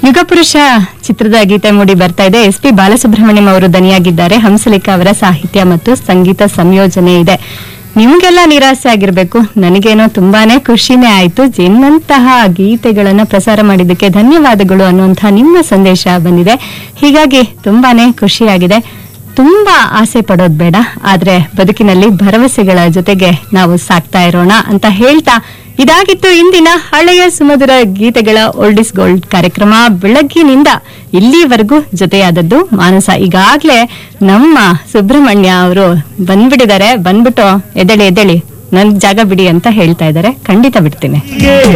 ಯುಗಪುರುಷ ಚಿತ್ರದ ಗೀತೆ ಮೂಡಿ ಬರ್ತಾ ಇದೆ ಎಸ್ ಪಿ ಬಾಲಸುಬ್ರಹ್ಮಣ್ಯಂ ಅವರು ದನಿಯಾಗಿದ್ದಾರೆ ಹಂಸಲೇಖ ಅವರ ಸಾಹಿತ್ಯ ಮತ್ತು ಸಂಗೀತ ಸಂಯೋಜನೆ ಇದೆ ನಿಮ್ಗೆಲ್ಲ ನಿರಾಸೆ ಆಗಿರ್ಬೇಕು ನನಗೇನೋ ತುಂಬಾನೇ ಖುಷಿನೇ ಆಯ್ತು ಜೆನ್ನಂತಹ ಗೀತೆಗಳನ್ನ ಪ್ರಸಾರ ಮಾಡಿದ್ದಕ್ಕೆ ಧನ್ಯವಾದಗಳು ಅನ್ನುವಂತಹ ನಿಮ್ಮ ಸಂದೇಶ ಬಂದಿದೆ ಹೀಗಾಗಿ ತುಂಬಾನೇ ಖುಷಿಯಾಗಿದೆ ತುಂಬಾ ಆಸೆ ಪಡೋದ್ ಬೇಡ ಆದ್ರೆ ಬದುಕಿನಲ್ಲಿ ಭರವಸೆಗಳ ಜೊತೆಗೆ ನಾವು ಸಾಕ್ತಾ ಇರೋಣ ಅಂತ ಹೇಳ್ತಾ ಇದಾಗಿತ್ತು ಇಂದಿನ ಹಳೆಯ ಸುಮಧುರ ಗೀತೆಗಳ ಓಲ್ಡ್ ಇಸ್ ಗೋಲ್ಡ್ ಕಾರ್ಯಕ್ರಮ ಬೆಳಗ್ಗಿನಿಂದ ಇಲ್ಲಿವರೆಗೂ ಜೊತೆಯಾದದ್ದು ಮಾನಸ ಈಗಾಗ್ಲೇ ನಮ್ಮ ಸುಬ್ರಹ್ಮಣ್ಯ ಅವರು ಬಂದ್ಬಿಟ್ಟಿದ್ದಾರೆ ಬಂದ್ಬಿಟ್ಟು ಎದಳಿ ಎದಳಿ ನನ್ ಜಾಗ ಬಿಡಿ ಅಂತ ಹೇಳ್ತಾ ಇದ್ದಾರೆ ಖಂಡಿತ ಬಿಡ್ತೀನಿ